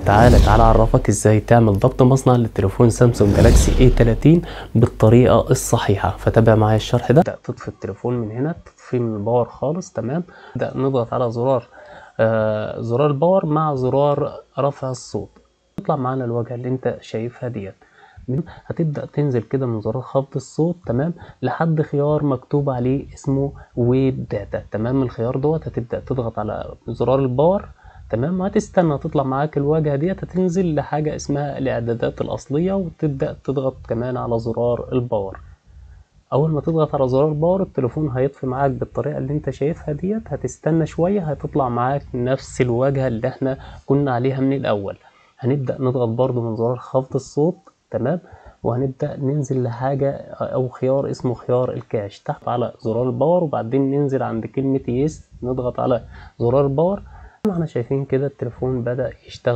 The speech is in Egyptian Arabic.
تعالى تعالى اعرفك ازاي تعمل ضبط مصنع للتليفون سامسونج جالاكسي اي 30 بالطريقه الصحيحه فتابع معايا الشرح ده تبدا تطفي التليفون من هنا تطفيه من الباور خالص تمام نبدا نضغط على زرار آه زرار الباور مع زرار رفع الصوت تطلع معانا الواجهه اللي انت شايفها ديت هتبدا تنزل كده من زرار خفض الصوت تمام لحد خيار مكتوب عليه اسمه ويب داتا تمام الخيار دوت هتبدا تضغط على زرار الباور تمام وهتستنى تطلع معاك الواجهه ديت هتنزل لحاجه اسمها الاعدادات الاصليه وتبدا تضغط كمان على زرار الباور اول ما تضغط على زرار الباور التليفون هيطفي معاك بالطريقه اللي انت شايفها ديت هتستنى شويه هتطلع معاك نفس الواجهه اللي احنا كنا عليها من الاول هنبدا نضغط برضو من زرار خفض الصوت تمام وهنبدا ننزل لحاجه او خيار اسمه خيار الكاش تحت على زرار الباور وبعدين ننزل عند كلمه يس نضغط على زرار الباور احنا شايفين كده التليفون بدا يشتغل